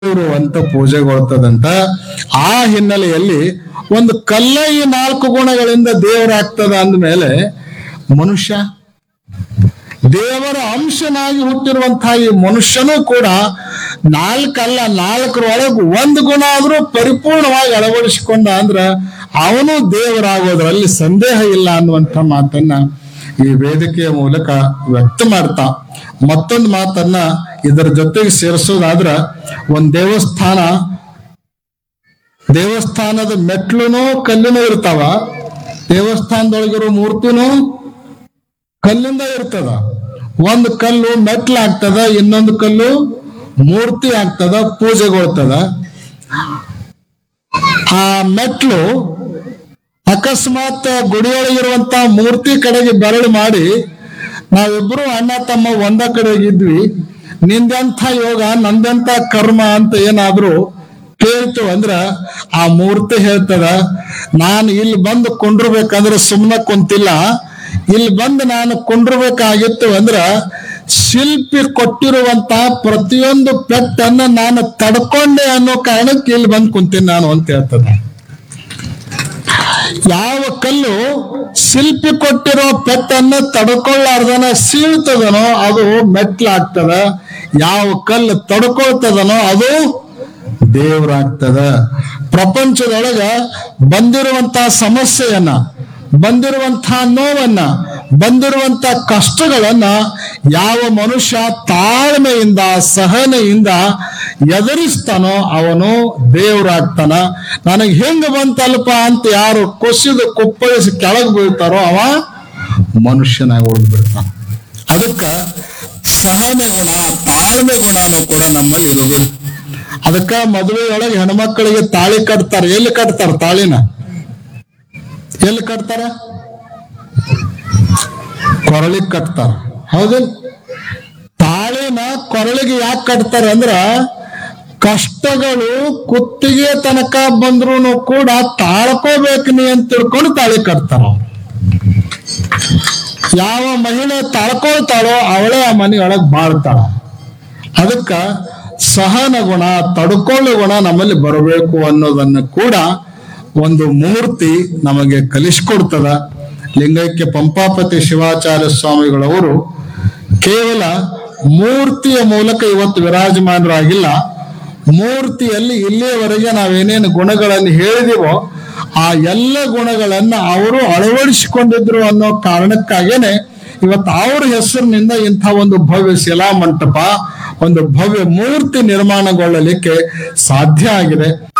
ದೇವರು ಅಂತ ಪೂಜೆಗೊಳ್ತದಂತ ಆ ಹಿನ್ನೆಲೆಯಲ್ಲಿ ಒಂದು ಕಲ್ಲ ಈ ನಾಲ್ಕು ಗುಣಗಳಿಂದ ದೇವರಾಗ್ತದ ಅಂದ್ಮೇಲೆ ಮನುಷ್ಯ ದೇವರ ಅಂಶನಾಗಿ ಹುಟ್ಟಿರುವಂತಹ ಈ ಮನುಷ್ಯನೂ ಕೂಡ ನಾಲ್ಕಲ್ಲ ನಾಲ್ಕರೊಳಗೆ ಒಂದು ಗುಣ ಆದ್ರೂ ಪರಿಪೂರ್ಣವಾಗಿ ಅಳವಡಿಸಿಕೊಂಡ ಅಂದ್ರ ಅವನು ದೇವರಾಗೋದ್ರಲ್ಲಿ ಸಂದೇಹ ಇಲ್ಲ ಅನ್ನುವಂಥ ಮಾತನ್ನ ಈ ವೇದಿಕೆಯ ಮೂಲಕ ವ್ಯಕ್ತ ಮಾಡ್ತಾ ಮತ್ತೊಂದು ಮಾತನ್ನ ಇದರ ಜೊತೆಗೆ ಸೇರಿಸೋದಾದ್ರ ಒಂದ್ ದೇವಸ್ಥಾನ ದೇವಸ್ಥಾನದ ಮೆಟ್ಲುನು ಕಲ್ಲಿನೂ ಇರ್ತಾವ ದೇವಸ್ಥಾನದೊಳಗಿರೋ ಮೂರ್ತಿನೂ ಕಲ್ಲಿಂದ ಇರ್ತದ ಒಂದು ಕಲ್ಲು ಮೆಟ್ಲು ಆಗ್ತದ ಇನ್ನೊಂದು ಕಲ್ಲು ಮೂರ್ತಿ ಆಗ್ತದ ಪೂಜೆಗೊಳ್ತದ ಆ ಮೆಟ್ಲು ಅಕಸ್ಮಾತ್ ಗುಡಿಯೊಳಗಿರುವಂತ ಮೂರ್ತಿ ಕಡೆಗೆ ಬೆರಳು ಮಾಡಿ ನಾವಿಬ್ರು ಅಣ್ಣ ತಮ್ಮ ಒಂದ ಕಡೆಗೆ ಇದ್ವಿ ನಿಂದೆಂಥ ಯೋಗ ನಂದೆಂಥ ಕರ್ಮ ಅಂತ ಏನಾದ್ರು ಕೇಳ್ತು ಅಂದ್ರ ಆ ಮೂರ್ತಿ ಹೇಳ್ತದ ನಾನು ಇಲ್ಲಿ ಬಂದು ಕೊಂಡಿರ್ಬೇಕಂದ್ರೆ ಸುಮ್ಮನೆ ಕುಂತಿಲ್ಲ ಇಲ್ಲಿ ಬಂದು ನಾನು ಕೊಂಡಿರ್ಬೇಕಾಗಿತ್ತು ಅಂದ್ರ ಶಿಲ್ಪಿ ಕೊಟ್ಟಿರುವಂತ ಪ್ರತಿಯೊಂದು ಪೆಟ್ಟನ್ನ ನಾನು ತಡ್ಕೊಂಡೆ ಅನ್ನೋ ಕಾರಣಕ್ಕೆ ಇಲ್ಲಿ ಬಂದು ಕುಂತೀನಿ ನಾನು ಅಂತ ಹೇಳ್ತದ ಯಾವ ಕಲ್ಲು ಶಿಲ್ಪಿ ಕೊಟ್ಟಿರೋ ಪೆಟ್ಟನ್ನು ತಡ್ಕೊಳ್ಳಾರ್ದನ ಸೀಳ್ತದನೋ ಅದು ಮೆಟ್ಲಾಗ್ತದ ಯಾವ ಕಲ್ಲು ತಡ್ಕೊಳ್ತದನೋ ಅದು ದೇವ್ರಾಗ್ತದ ಪ್ರಪಂಚದೊಳಗ ಬಂದಿರುವಂತ ಸಮಸ್ಯೆಯನ್ನ ಬಂದಿರುವಂತ ನೋವನ್ನ ಬಂದಿರುವಂತ ಕಷ್ಟಗಳನ್ನ ಯಾವ ಮನುಷ್ಯ ತಾಳ್ಮೆಯಿಂದ ಸಹನೆಯಿಂದ ಎದುರಿಸ್ತಾನೋ ಅವನು ದೇವ್ರಾಗ್ತಾನ ನನಗೆ ಹೆಂಗ ಬಂತಲ್ಪ ಅಂತ ಯಾರು ಕೊಸಿದು ಕುಪ್ಪಳಿಸಿ ಕೆಳಗೆ ಬೀಳ್ತಾರೋ ಅವ ಮನುಷ್ಯನಾಗಿ ಉಳಿದ್ಬಿಡ್ತಾನ ಅದಕ್ಕ ಸಹನೆ ಗುಣ ತಾಳ್ಮೆ ಗುಣನೂ ಕೂಡ ನಮ್ಮಲ್ಲಿ ಇರೋದು ಅದಕ್ಕ ಮದುವೆಯೊಳಗೆ ಹೆಣ್ಮಕ್ಳಿಗೆ ತಾಳಿ ಕಟ್ತಾರ ಎಲ್ಲಿ ಕಟ್ತಾರ ತಾಳಿನ ಎಲ್ಲಿ ಕಟ್ತಾರ ಕೊರಳಿಗೆ ಕಟ್ತಾರ ಹೌದಿಲ್ಲ ತಾಳಿನ ಕೊರಳಿಗೆ ಯಾಕೆ ಕಟ್ತಾರೆ ಅಂದ್ರ ಕಷ್ಟಗಳು ಕುತ್ತಿಗೆ ತನಕ ಬಂದ್ರು ಕೂಡ ತಾಳ್ಕೋಬೇಕು ನೀ ಅಂತ ತಿಳ್ಕೊಂಡು ತಾಳಿ ಕಟ್ತಾರ ಅವ್ರು ಯಾವ ಮಹಿಳೆ ತಾಳ್ಕೊಳ್ತಾಳೋ ಅವಳೇ ಆ ಮನೆಯೊಳಗೆ ಬಾಳ್ತಾಳ ಅದಕ್ಕ ಸಹನ ಗುಣ ತಡ್ಕೊಳ್ಳೋ ಗುಣ ನಮ್ಮಲ್ಲಿ ಬರಬೇಕು ಅನ್ನೋದನ್ನ ಕೂಡ ಒಂದು ಮೂರ್ತಿ ನಮಗೆ ಕಲಿಸ್ಕೊಡ್ತದ ಲಿಂಗೈಕ್ಯ ಪಂಪಾಪತಿ ಶಿವಾಚಾರ್ಯ ಸ್ವಾಮಿಗಳವರು ಕೇವಲ ಮೂರ್ತಿಯ ಮೂಲಕ ಇವತ್ತು ವಿರಾಜಮಾನರಾಗಿಲ್ಲ ಮೂರ್ತಿಯಲ್ಲಿ ಇಲ್ಲಿಯವರೆಗೆ ನಾವೇನೇನು ಗುಣಗಳನ್ನು ಹೇಳಿದೀವೋ ಆ ಎಲ್ಲ ಗುಣಗಳನ್ನ ಅವರು ಅಳವಡಿಸಿಕೊಂಡಿದ್ರು ಅನ್ನೋ ಕಾರಣಕ್ಕಾಗೇನೆ ಇವತ್ತು ಅವ್ರ ಹೆಸರಿನಿಂದ ಇಂಥ ಒಂದು ಭವ್ಯ ಶಿಲಾ ಮಂಟಪ ಒಂದು ಭವ್ಯ ಮೂರ್ತಿ ನಿರ್ಮಾಣಗೊಳ್ಳಲಿಕ್ಕೆ ಸಾಧ್ಯ ಆಗಿದೆ